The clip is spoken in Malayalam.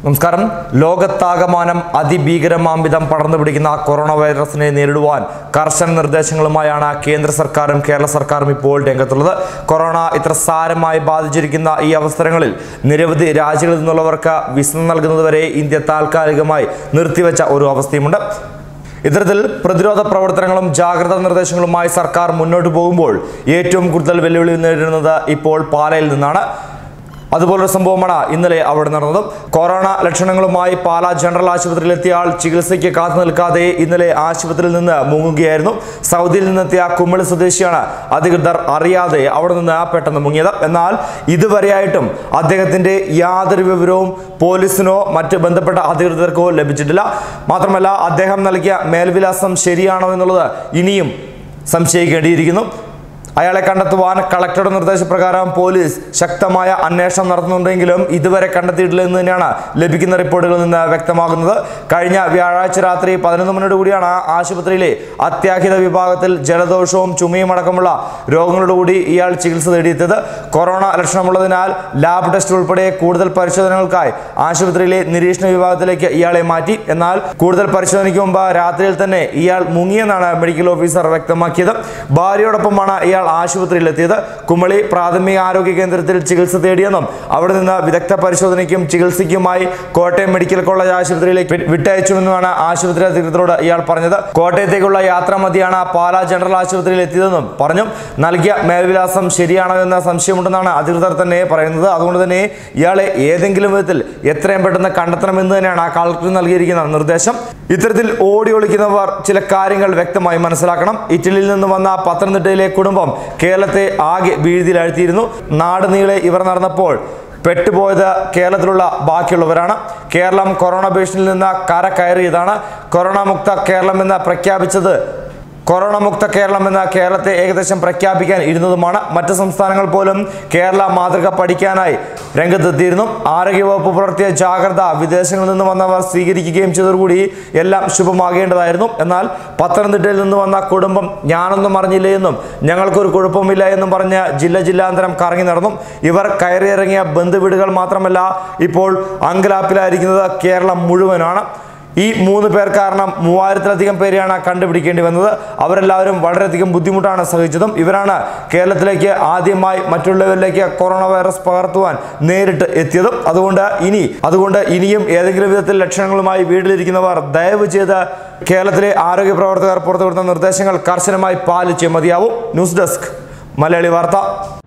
നമസ്കാരം ലോകത്താകമാനം അതിഭീകരമാംവിധം പടർന്നു പിടിക്കുന്ന കൊറോണ വൈറസിനെ നേരിടുവാൻ കർശന നിർദ്ദേശങ്ങളുമായാണ് കേന്ദ്ര സർക്കാരും കേരള സർക്കാരും ഇപ്പോൾ രംഗത്തുള്ളത് കൊറോണ ഇത്ര സാരമായി ബാധിച്ചിരിക്കുന്ന ഈ അവസരങ്ങളിൽ നിരവധി രാജ്യങ്ങളിൽ നിന്നുള്ളവർക്ക് വിസ നൽകുന്നതുവരെ ഇന്ത്യ താൽക്കാലികമായി നിർത്തിവെച്ച ഒരു അവസ്ഥയുമുണ്ട് ഇത്തരത്തിൽ പ്രതിരോധ പ്രവർത്തനങ്ങളും ജാഗ്രതാ നിർദ്ദേശങ്ങളുമായി സർക്കാർ മുന്നോട്ട് പോകുമ്പോൾ ഏറ്റവും കൂടുതൽ വെല്ലുവിളി നേരിടുന്നത് ഇപ്പോൾ പാലയിൽ നിന്നാണ് അതുപോലൊരു സംഭവമാണ് ഇന്നലെ അവിടെ നടന്നതും കൊറോണ ലക്ഷണങ്ങളുമായി പാലാ ജനറൽ ആശുപത്രിയിലെത്തിയ ആൾ ചികിത്സയ്ക്ക് കാത്തു നിൽക്കാതെ ഇന്നലെ ആശുപത്രിയിൽ നിന്ന് മുങ്ങുകയായിരുന്നു സൗദിയിൽ നിന്നെത്തിയ കുമ്മളി സ്വദേശിയാണ് അധികൃതർ അറിയാതെ അവിടെ നിന്ന് പെട്ടെന്ന് മുങ്ങിയത് എന്നാൽ ഇതുവരെയായിട്ടും അദ്ദേഹത്തിന്റെ യാതൊരു വിവരവും പോലീസിനോ മറ്റ് ബന്ധപ്പെട്ട അധികൃതർക്കോ ലഭിച്ചിട്ടില്ല മാത്രമല്ല അദ്ദേഹം നൽകിയ മേൽവിലാസം ശരിയാണോ എന്നുള്ളത് ഇനിയും സംശയിക്കേണ്ടിയിരിക്കുന്നു അയാളെ കണ്ടെത്തുവാൻ കളക്ടറുടെ നിർദ്ദേശപ്രകാരം പോലീസ് ശക്തമായ അന്വേഷണം നടത്തുന്നുണ്ടെങ്കിലും ഇതുവരെ കണ്ടെത്തിയിട്ടില്ല എന്ന് തന്നെയാണ് ലഭിക്കുന്ന റിപ്പോർട്ടുകളിൽ നിന്ന് വ്യക്തമാകുന്നത് കഴിഞ്ഞ വ്യാഴാഴ്ച രാത്രി പതിനൊന്ന് മണിയോട് കൂടിയാണ് ആശുപത്രിയിലെ അത്യാഹിത വിഭാഗത്തിൽ ജലദോഷവും ചുമയും അടക്കമുള്ള രോഗങ്ങളോടുകൂടി ഇയാൾ ചികിത്സ തേടിയെത്തിയത് കൊറോണ ലക്ഷണമുള്ളതിനാൽ ലാബ് ടെസ്റ്റ് ഉൾപ്പെടെ കൂടുതൽ പരിശോധനകൾക്കായി ആശുപത്രിയിലെ നിരീക്ഷണ വിഭാഗത്തിലേക്ക് ഇയാളെ മാറ്റി എന്നാൽ കൂടുതൽ പരിശോധനയ്ക്ക് മുമ്പ് രാത്രിയിൽ തന്നെ ഇയാൾ മുങ്ങിയെന്നാണ് മെഡിക്കൽ ഓഫീസർ വ്യക്തമാക്കിയത് ഭാര്യയോടൊപ്പമാണ് ഇയാൾ ആശുപത്രിയിലെത്തിയത് കുമളി പ്രാഥമിക ആരോഗ്യ കേന്ദ്രത്തിൽ ചികിത്സ തേടിയെന്നും അവിടെ നിന്ന് വിദഗ്ധ പരിശോധനയ്ക്കും ചികിത്സയ്ക്കുമായി കോട്ടയം മെഡിക്കൽ കോളേജ് ആശുപത്രിയിലേക്ക് വി- വിട്ടയച്ചുവെന്നുമാണ് ആശുപത്രി അധികൃതരോട് ഇയാൾ പറഞ്ഞത് കോട്ടയത്തേക്കുള്ള യാത്രാ മതിയാണ് പാലാ ജനറൽ ആശുപത്രിയിൽ എത്തിയതെന്നും പറഞ്ഞു നൽകിയ മേൽവിലാസം ശരിയാണോ എന്ന സംശയമുണ്ടെന്നാണ് അധികൃതർ തന്നെ പറയുന്നത് അതുകൊണ്ട് തന്നെ ഇയാളെ ഏതെങ്കിലും വിധത്തിൽ എത്രയും പെട്ടെന്ന് കണ്ടെത്തണമെന്ന് തന്നെയാണ് ആ കളക്ടർ നൽകിയിരിക്കുന്ന നിർദ്ദേശം ഇത്തരത്തിൽ ഓടി ഒളിക്കുന്നവർ ചില കാര്യങ്ങൾ വ്യക്തമായി മനസ്സിലാക്കണം ഇറ്റലിയിൽ നിന്ന് വന്ന പത്തനംതിട്ടയിലെ കുടുംബം കേരളത്തെ ആകെ വീഴ്തിയിലാഴ്ത്തിയിരുന്നു നാട് നീളെ ഇവർ നടന്നപ്പോൾ പെട്ടുപോയത് കേരളത്തിലുള്ള ബാക്കിയുള്ളവരാണ് കേരളം കൊറോണ ഭീഷണിയിൽ നിന്ന് കര കയറിയതാണ് കൊറോണ മുക്ത കേരളം എന്ന് പ്രഖ്യാപിച്ചത് കൊറോണ മുക്ത കേരളം എന്ന കേരളത്തെ ഏകദേശം പ്രഖ്യാപിക്കാൻ ഇരുന്നതുമാണ് മറ്റ് സംസ്ഥാനങ്ങൾ പോലും കേരള മാതൃക പഠിക്കാനായി രംഗത്തെത്തിയിരുന്നു ആരോഗ്യവകുപ്പ് പുലർത്തിയ ജാഗ്രത വിദേശങ്ങളിൽ നിന്ന് വന്നവർ സ്വീകരിക്കുകയും ചെയ്തതോടുകൂടി എല്ലാം ശുഭമാകേണ്ടതായിരുന്നു എന്നാൽ പത്തനംതിട്ടയിൽ നിന്ന് വന്ന കുടുംബം ഞാനൊന്നും അറിഞ്ഞില്ല എന്നും ഞങ്ങൾക്കൊരു കുഴപ്പമില്ല എന്നും പറഞ്ഞ് ജില്ല ജില്ലാന്തരം കറങ്ങി നടന്നു ഇവർ കയറിയിറങ്ങിയ ബന്ധുവീടുകൾ മാത്രമല്ല ഇപ്പോൾ അങ്കലാപ്പിലായിരിക്കുന്നത് കേരളം മുഴുവനാണ് ഈ മൂന്ന് പേർ കാരണം മൂവായിരത്തിലധികം പേരെയാണ് കണ്ടുപിടിക്കേണ്ടി വന്നത് അവരെല്ലാവരും വളരെയധികം ബുദ്ധിമുട്ടാണ് സഹിച്ചതും ഇവരാണ് കേരളത്തിലേക്ക് ആദ്യമായി മറ്റുള്ളവരിലേക്ക് കൊറോണ വൈറസ് പകർത്തുവാൻ നേരിട്ട് എത്തിയതും അതുകൊണ്ട് ഇനി അതുകൊണ്ട് ഇനിയും ഏതെങ്കിലും വിധത്തിൽ ലക്ഷണങ്ങളുമായി വീട്ടിലിരിക്കുന്നവർ ദയവ് ചെയ്ത് കേരളത്തിലെ ആരോഗ്യ പ്രവർത്തകർ പുറത്തുവിടുന്ന നിർദ്ദേശങ്ങൾ കർശനമായി പാലിച്ചേ മതിയാവും ന്യൂസ് ഡെസ്ക് മലയാളി വാർത്ത